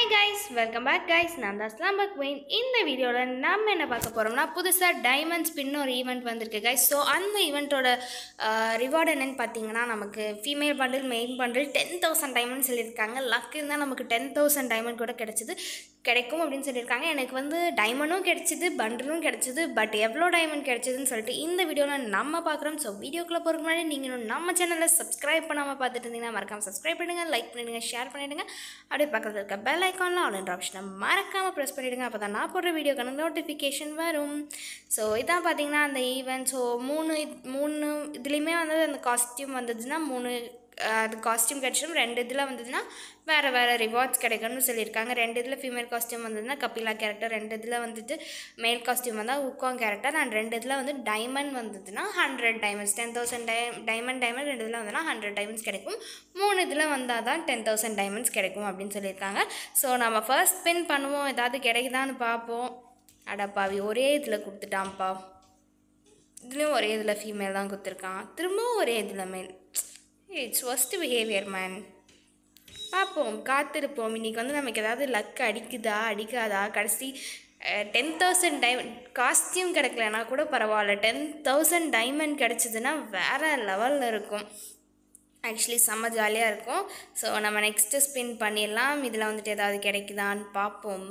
hi guys welcome back guys நான் தான் slam queen இந்த வீடியோவில் நம்ம என்ன பார்க்க போகிறோம்னா புதுசாக டைமண்ட் ஸ்பின் ஒரு ஈவெண்ட் வந்திருக்கு கைஸ் ஸோ அந்த ஈவெண்ட்டோட ரிவார்டு என்னன்னு பார்த்தீங்கன்னா நமக்கு female bundle main bundle ten thousand diamond சொல்லியிருக்காங்க லக் இருந்தால் நமக்கு டென் தௌசண்ட் டைமண்ட் கூட கிடச்சிது கிடைக்கும் அப்படின்னு சொல்லியிருக்காங்க எனக்கு வந்து டைமண்டும் கிடச்சிது பண்டிலும் கிடச்சிது பட் எவ்வளோ டைமண்ட் கிடச்சிதுன்னு சொல்லிட்டு இந்த வீடியோவில் நம்ம பார்க்குறோம் ஸோ வீடியோக்குள்ளே போகிறதுக்கு முன்னாடி நீங்கள் இன்னும் நம்ம சேனலை சப்ஸ்கிரைப் பண்ணாமல் பார்த்துட்டு இருந்தீங்கன்னா மறக்காம சப்ஸ்கிரைப் பண்ணுங்க லைக் பண்ணிடுங்க ஷேர் பண்ணிடுங்க அப்படியே பக்கத்தில் இருக்க பெல் ஐக்கானில் ஆன்லைன் ஆப்ஷனை மறக்காமல் ப்ரெஸ் பண்ணிவிடுங்க அப்போ தான் நான் போடுற வீடியோக்கான நோட்டிஃபிகேஷன் வரும் ஸோ இதான் பார்த்தீங்கன்னா அந்த ஈவெண்ட் ஸோ மூணு இது- மூணு இதுலேயுமே வந்து அந்த காஸ்டியூம் வந்ததுன்னா மூணு அஹ், அது காஸ்டியூம் கிடச்சிடும் ரெண்டு இதில் வந்ததுன்னா வேறு வேறு ரிவார்ட்ஸ் கிடைக்கும்னு சொல்லியிருக்காங்க ரெண்டு இதில் ஃபீமேல் காஸ்டியூம் வந்ததுன்னா கபிலா கேரக்டர் ரெண்டு இதில் வந்துட்டு மேல் காஸ்டியூம் வந்தால் உக்காங் கேரக்டர் அண்ட் ரெண்டு இதில் வந்து டைமண்ட் வந்ததுன்னா hundred diamonds ten thousand dia diamond diamond ரெண்டு இதில் வந்ததுன்னா ஹண்ட்ரட் டைமண்ட்ஸ் கிடைக்கும் மூணு இதில் வந்தால் தான் டென் தௌசண்ட் டைமண்ட்ஸ் கிடைக்கும் அப்படின்னு சொல்லியிருக்காங்க ஸோ நம்ம ஃபர்ஸ்ட் ஸ்பின் பண்ணுவோம் ஏதாவது கிடைக்குதான்னு பார்ப்போம் அடப்பாவி ஒரே இதில் கொடுத்துட்டான்ப்பா இதுலேயும் ஒரே இதில் ஃபீமேல் தான் கொடுத்துருக்கான் திரும்பவும் ஒரே இதில் மேல் இட்ஸ் ஒஸ்ட் பிஹேவியர் மேன் பார்ப்போம் காத்திருப்போம் இன்றைக்கி வந்து நமக்கு ஏதாவது லக் அடிக்குதா அடிக்காதா கடைசி டென் தௌசண்ட் டைமண்ட் காஸ்டியூம் கிடைக்கலனா கூட பரவாயில்ல டென் தௌசண்ட் டைமண்ட் கிடச்சிதுன்னா வேறு லெவலில் இருக்கும் ஆக்சுவலி செம்ம ஜாலியாக இருக்கும் ஸோ நம்ம நெக்ஸ்ட்டு ஸ்பின் பண்ணிடலாம் இதில் வந்துட்டு ஏதாவது கிடைக்குதான்னு பார்ப்போம்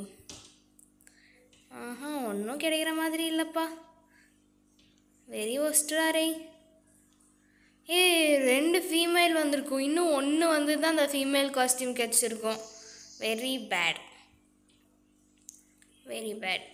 ஆஹா ஒன்றும் கிடைக்கிற மாதிரி இல்லைப்பா வெரி ஒஸ்டாரே ஏ ரெண்டு ஃபீமேல் வந்திருக்கும் இன்னும் ஒன்று வந்து தான் அந்த ஃபீமேல் காஸ்டியூம் கிடச்சிருக்கும் வெரி பேட் வெரி பேட்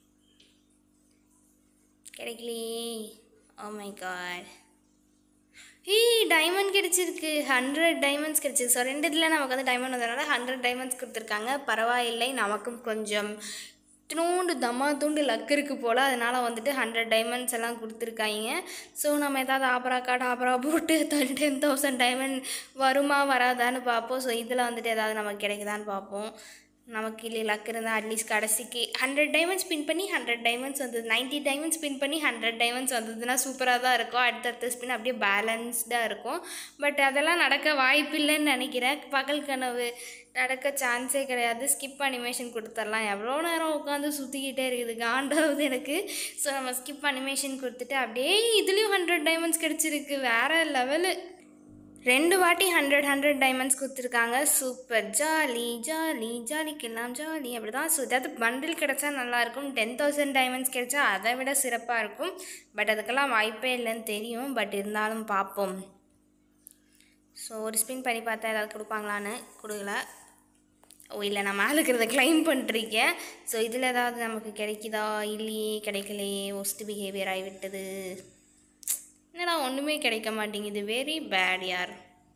கிடைக்கலையே ஓ மை காட் ஏய் டைமண்ட் கிடச்சிருக்கு ஹண்ட்ரட் டைமண்ட்ஸ் கிடச்சிருக்கு ஸோ ரெண்டு இதில் நமக்கு வந்து டைமண்ட் வந்ததுனால ஹண்ட்ரட் டைமண்ட்ஸ் கொடுத்துருக்காங்க பரவாயில்லை நமக்கும் கொஞ்சம் இத்தினோண்டு தம்மா தூண்டு லக் இருக்கு போல் அதனால் வந்துட்டு ஹண்ட்ரட் டைமண்ட்ஸ் எல்லாம் கொடுத்துருக்காங்க ஸோ நம்ம ஏதாவது ஆபரா கார்டு ஆபரா போட்டு டென் தௌசண்ட் டைமண்ட் வருமா வராதான்னு பார்ப்போம் ஸோ இதில் வந்துட்டு ஏதாவது நமக்கு கிடைக்குதான்னு பார்ப்போம் நமக்கு இல்லை லக் இருந்தால் அட்லீஸ்ட் கடைசிக்கு ஹண்ட்ரட் டைமண்ட்ஸ் ஸ்பின் பண்ணி ஹண்ட்ரட் டைமண்ட்ஸ் வந்தது 90 டைமண்ட்ஸ் ஸ்பின் பண்ணி ஹண்ட்ரட் டைமண்ட்ஸ் வந்ததுன்னா சூப்பராக தான் இருக்கும் அடுத்தடுத்த ஸ்பின் அப்படியே பேலன்ஸ்டாக இருக்கும் பட் அதெல்லாம் நடக்க வாய்ப்பில்லைன்னு நினைக்கிறேன் பகல் கனவு நடக்க சான்ஸே கிடையாது ஸ்கிப் அனிமேஷன் கொடுத்துடலாம் எவ்வளோ நேரம் உட்காந்து சுற்றிக்கிட்டே இருக்குது காண்டாவது எனக்கு ஸோ நம்ம ஸ்கிப் அனிமேஷன் கொடுத்துட்டு அப்படியே இதுலேயும் ஹண்ட்ரட் டைமண்ட்ஸ் கிடச்சிருக்கு வேறு லெவலு ரெண்டு வாட்டி ஹண்ட்ரட் ஹண்ட்ரட் டைமண்ட்ஸ் கொடுத்துருக்காங்க சூப்பர் ஜாலி ஜாலி ஜாலிக்கெல்லாம் ஜாலி அப்படி தான் ஸோ ஏதாவது பண்டில் கிடச்சா நல்லாயிருக்கும் டென் தௌசண்ட் டைமண்ட்ஸ் கிடைச்சா அதை விட சிறப்பாக இருக்கும் பட் அதுக்கெல்லாம் வாய்ப்பே இல்லைன்னு தெரியும் பட் இருந்தாலும் பார்ப்போம் ஸோ ஒரு ஸ்பின் பண்ணி பார்த்தா ஏதாவது கொடுப்பாங்களான்னு கொடுக்கல ஓ இல்லை நான் மேலே இருக்கிறத கிளைம் பண்ணிருக்கேன் ஸோ இதில் ஏதாவது நமக்கு கிடைக்குதா இல்லையே கிடைக்கலையே ஒஸ்ட் பிஹேவியர் ஆகிவிட்டது என்னடா ஒன்றுமே கிடைக்க மாட்டேங்குது வெரி பேட் யார்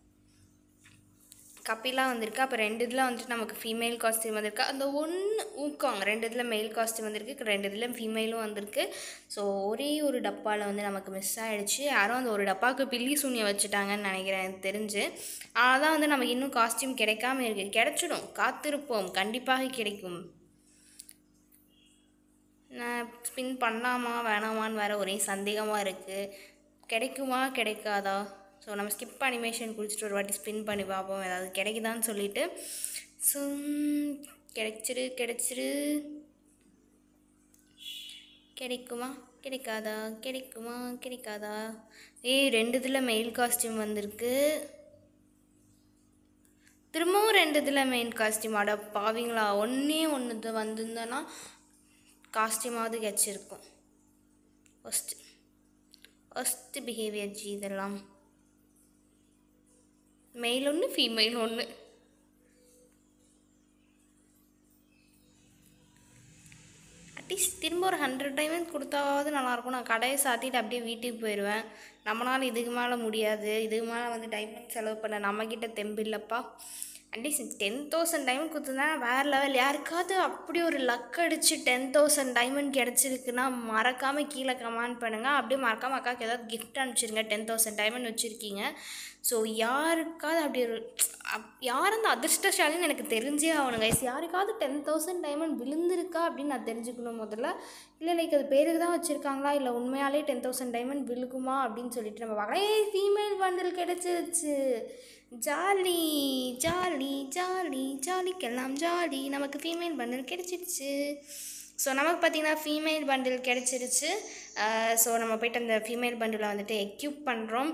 கப்பிலா வந்திருக்கு அப்போ ரெண்டு இதில் வந்துட்டு நமக்கு ஃபீமேல் காஸ்டியூம் வந்திருக்கு அந்த ஒன்று ஊக்காங்க ரெண்டு இதில் மேல் காஸ்டியூம் வந்திருக்கு ரெண்டு இதில் ஃபீமேலும் வந்திருக்கு ஸோ ஒரே ஒரு டப்பாவில் வந்து நமக்கு மிஸ் ஆகிடுச்சு யாரும் அந்த ஒரு டப்பாவுக்கு பில்லி சூனியை வச்சுட்டாங்கன்னு நினைக்கிறேன் எனக்கு தெரிஞ்சு ஆனால் தான் வந்து நமக்கு இன்னும் காஸ்டியூம் கிடைக்காம இருக்குது கிடைச்சிடும் காத்திருப்போம் கண்டிப்பாக கிடைக்கும் நான் ஸ்பின் பண்ணலாமா வேணாமான்னு வேறு ஒரே சந்தேகமாக இருக்குது கிடைக்குமா கிடைக்காதா ஸோ நம்ம ஸ்கிப் அனிமேஷன் குடிச்சிட்டு ஒரு வாட்டி ஸ்பின் பண்ணி பார்ப்போம் ஏதாவது கிடைக்குதான்னு சொல்லிட்டு ஸோ கிடைச்சிரு கிடைச்சிரு கிடைக்குமா கிடைக்காதா கிடைக்குமா கிடைக்காதா ஏய் ரெண்டு இதில் மெயில் காஸ்டியூம் வந்திருக்கு திரும்பவும் ரெண்டு இதில் மெயின் காஸ்டியூம் அட பாவிங்களா ஒன்றே ஒன்று வந்திருந்தேன்னா காஸ்டியூமாவது கிடச்சிருக்கும் ஃபஸ்ட்டு ஃபஸ்ட்டு பிஹேவியர் ஜி இதெல்லாம் மெயில் ஒன்று ஃபீமெயில் ஒன்று அட்லீஸ்ட் திரும்ப ஒரு ஹண்ட்ரட் டைமண்ட் கொடுத்தாவது நல்லாயிருக்கும் நான் கடையை சாத்திட்டு அப்படியே வீட்டுக்கு போயிடுவேன் நம்மளால இதுக்கு மேலே முடியாது இதுக்கு மேலே வந்து டைமண்ட் செலவு பண்ண நம்மக்கிட்ட தெம்பு இல்லைப்பா அட்லீஸ்ட் டென் தௌசண்ட் டைமண்ட் கொடுத்துருந்தா வேறு லெவல் யாருக்காவது அப்படி ஒரு லக் அடித்து டென் தௌசண்ட் டைமண்ட் கிடச்சிருக்குன்னா மறக்காமல் கீழே கமெண்ட் பண்ணுங்கள் அப்படியே மறக்காமல் அக்காவுக்கு ஏதாவது கிஃப்ட் அனுப்பிச்சிருங்க டென் தௌசண்ட் டைமண்ட் வச்சுருக்கீங்க ஸோ யாருக்காவது அப்படி ஒரு அப் யார் அந்த அதிர்ஷ்டசாலின்னு எனக்கு தெரிஞ்சே ஆகணும் கைஸ் யாருக்காவது டென் தௌசண்ட் டைமண்ட் விழுந்திருக்கா அப்படின்னு நான் தெரிஞ்சுக்கணும் முதல்ல இல்லை லைக் அது பேருக்கு தான் வச்சுருக்காங்களா இல்லை உண்மையாலே டென் தௌசண்ட் டைமண்ட் விழுகுமா அப்படின்னு சொல்லிட்டு நம்ம பார்க்கலாம் ஏய் ஃபீமேல் பண்டில் கிடச்சிருச்சு ஜாலி ஜாலி ஜாலி ஜாலிக்கெல்லாம் ஜாலி நமக்கு ஃபீமேல் பண்டில் கிடைச்சிடுச்சு ஸோ நமக்கு பார்த்தீங்கன்னா ஃபீமேல் பண்டில் கிடைச்சிருச்சு ஸோ நம்ம போயிட்டு அந்த ஃபீமேல் பண்டிலை வந்துட்டு எக்யூப் பண்ணுறோம்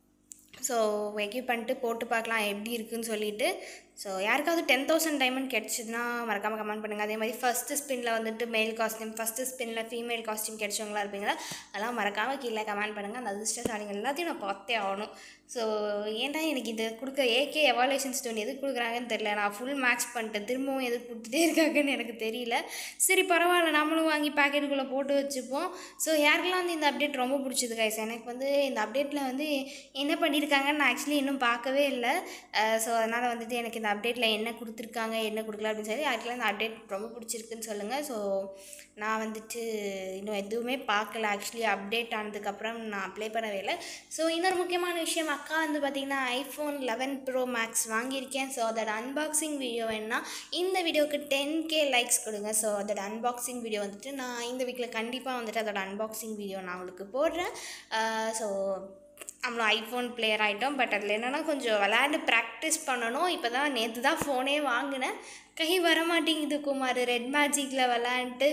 ஸோ எக்யூப் பண்ணிட்டு போட்டு பார்க்கலாம் எப்படி இருக்குன்னு சொல்லிட்டு ஸோ யாருக்காவது டென் தௌசண்ட் டைமண்ட் கிடச்சிதுன்னா மறக்காமல் கமெண்ட் பண்ணுங்கள் அதே மாதிரி ஃபஸ்ட்டு ஸ்பின்னில் வந்துட்டு மேல் காஸ்டியூம் ஃபஸ்ட்டு ஸ்பின்னில் ஃபீமேல் காஸ்டியூம் கிடைச்சவங்களா இருப்பீங்களா அதெல்லாம் மறக்காமல் கீழே கமெண்ட் பண்ணுங்கள் அந்த அதிர்ஷ்டசாலிகள் எல்லாத்தையும் நான் பார்த்தே ஆகணும் ஸோ ஏன்டா எனக்கு இது கொடுக்க ஏகே எவாலுவேஷன் ஸ்டோன் எதுக்கு கொடுக்குறாங்கன்னு தெரியல நான் ஃபுல் மேக்ஸ் பண்ணிட்டேன் திரும்பவும் எதுக்கு கொடுத்துட்டே இருக்காங்கன்னு எனக்கு தெரியல சரி பரவாயில்ல நம்மளும் வாங்கி பேக்கெட்டுக்குள்ளே போட்டு வச்சுப்போம் ஸோ யாருக்கெல்லாம் வந்து இந்த அப்டேட் ரொம்ப பிடிச்சது கைஸ் எனக்கு வந்து இந்த அப்டேட்டில் வந்து என்ன பண்ணியிருக்காங்கன்னு நான் ஆக்சுவலி இன்னும் பார்க்கவே இல்லை ஸோ அதனால் வந்துட்டு எனக்கு இந்த அப்டேட்டில் என்ன கொடுத்துருக்காங்க என்ன கொடுக்கல அப்படின்னு சொல்லி யாருக்கெல்லாம் இந்த அப்டேட் ரொம்ப பிடிச்சிருக்குன்னு சொல்லுங்கள் ஸோ நான் வந்துட்டு இன்னும் எதுவுமே பார்க்கல ஆக்சுவலி அப்டேட் ஆனதுக்கப்புறம் நான் அப்ளை பண்ணவே இல்லை ஸோ இன்னொரு முக்கியமான விஷயம் அக்கா வந்து பார்த்திங்கன்னா ஐஃபோன் லெவன் ப்ரோ மேக்ஸ் வாங்கியிருக்கேன் ஸோ அதோட அன்பாக்சிங் வீடியோ வேணுன்னா இந்த வீடியோக்கு டென் கே லைக்ஸ் கொடுங்க ஸோ அதோட அன்பாக்சிங் வீடியோ வந்துட்டு நான் இந்த வீக்கில் கண்டிப்பாக வந்துட்டு அதோட அன்பாக்சிங் வீடியோ நான் உங்களுக்கு போடுறேன் ஸோ நம்மளும் ஐஃபோன் பிளேயர் ஆகிட்டோம் பட் அதில் என்னென்னா கொஞ்சம் விளையாண்டு ப்ராக்டிஸ் பண்ணணும் இப்போ தான் நேற்று தான் ஃபோனே வாங்கினேன் கை வரமாட்டேங்குது குமார் ரெட் மேஜிக்கில் விளாண்டுட்டு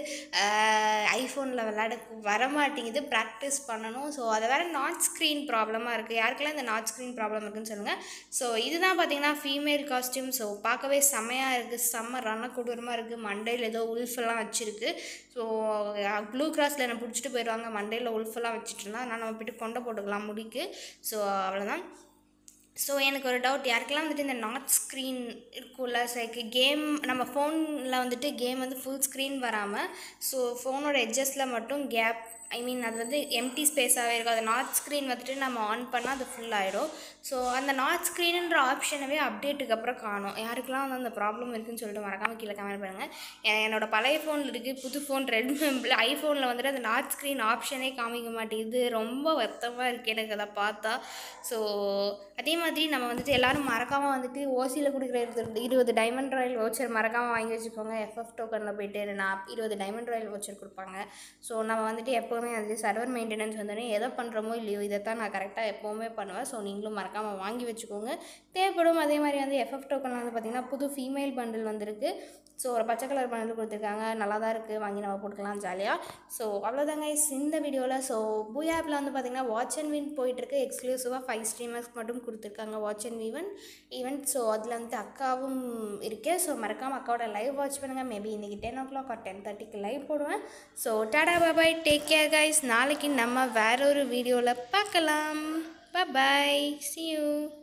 ஐஃபோனில் விளாட வரமாட்டேங்குது ப்ராக்டிஸ் பண்ணணும் ஸோ அதை வேறு நாட் ஸ்க்ரீன் ப்ராப்ளமாக இருக்குது யாருக்கெல்லாம் இந்த நாட் ஸ்க்ரீன் ப்ராப்ளம் இருக்குன்னு சொல்லுங்கள் ஸோ இதுதான் பார்த்தீங்கன்னா ஃபீமேல் காஸ்டியூம் ஸோ பார்க்கவே செம்மையாக இருக்குது செம்ம ரண கொடூரமாக இருக்குது மண்டையில் ஏதோ உல்ஃபெல்லாம் வச்சுருக்கு ஸோ ப்ளூ கிராஸில் என்னை பிடிச்சிட்டு போயிடுவாங்க மண்டையில் உல்ஃபெல்லாம் வச்சுட்டு இருந்தா அதனால் நம்ம போய்ட்டு கொண்டை போட்டுக்கலாம் முடிக்கு ஸோ அவ்வளோதான் ஸோ எனக்கு ஒரு டவுட் யாருக்கெல்லாம் வந்துட்டு இந்த நாட் ஸ்க்ரீன் இருக்கும்ல லைக் கேம் நம்ம ஃபோனில் வந்துட்டு கேம் வந்து ஃபுல் ஸ்க்ரீன் வராமல் ஸோ ஃபோனோட எட்ஜஸில் மட்டும் கேப் ஐ மீன் அது வந்து எம்டி ஸ்பேஸாகவே இருக்கும் அது நாட் ஸ்க்ரீன் வந்துட்டு நம்ம ஆன் பண்ணால் அது ஃபுல் ஆகிடும் ஸோ அந்த நாட் ஸ்க்ரீனுன்ற ஆப்ஷனவே அப்டேட்டுக்கு அப்புறம் காணும் யாருக்கெல்லாம் வந்து அந்த ப்ராப்ளம் இருக்குன்னு சொல்லிட்டு மறக்காமல் கீழே கமெண்ட் பண்ணுங்கள் எ- என்னோட பழைய ஃபோனில் இருக்குது புது ஃபோன் ரெட்மி ஐஃபோனில் வந்துட்டு அந்த நாட் ஸ்க்ரீன் ஆப்ஷனே காமிக்க மாட்டேங்குது ரொம்ப வருத்தமாக இருக்குது எனக்கு அதை பார்த்தா ஸோ அதே மாதிரி நம்ம வந்துட்டு எல்லாரும் மறக்காமல் வந்துட்டு ஓசியில் கொடுக்குற இருபது இருபது டைமண்ட் ராயல் வவுச்சர் மறக்காமல் வாங்கி வச்சுக்கோங்க எஃப்எஃப் டோக்கனில் போயிட்டு நான் இருபது டைமண்ட் ராயல் வவுச்சர் கொடுப்பாங்க ஸோ நம்ம வந்துட்டு எப்போவுமே வந்து சர்வர் மெயின்டெனன்ஸ் வந்தோடனே எதை பண்ணுறோமோ இல்லையோ இதை தான் நான் கரெக்டாக எப்போவுமே பண்ணுவேன் ஸோ நீங்களும் மறக்காமல் வாங்கி வச்சுக்கோங்க தேவைப்படும் அதே மாதிரி வந்து எஃப்எஃப் டோக்கனில் வந்து பார்த்திங்கன்னா புது ஃபீமேல் பண்டில் வந்திருக்கு ஸோ ஒரு பச்சை கலர் பண்டில் கொடுத்துருக்காங்க நல்லா தான் இருக்குது வாங்கி நம்ம போட்டுக்கலாம் ஜாலியாக ஸோ அவ்வளோதாங்க guys இந்த வீடியோவில் ஸோ பூயா ஆப்பில் வந்து பார்த்திங்கன்னா வாட்ச் அண்ட் வின் போயிட்டுருக்கு எக்ஸ்க்ளூசிவாக ஃபைவ் ஸ்ட்ரீமர்ஸ்க்கு மட்டும் கொடுத்துருக்காங்க watch and even event so அதில் வந்து அக்காவும் இருக்கு ஸோ மறக்காமல் அக்காவோட லைவ் வாட்ச் பண்ணுங்கள் மேபி இன்றைக்கி டென் ஓ கிளாக் டென் தேர்ட்டிக்கு லைவ் போடுவேன் ஸோ டாடா பாபாய் டேக் கேர் கைஸ் நாளைக்கு நம்ம வேற ஒரு வீடியோவில் பார்க்கலாம் பாய் see you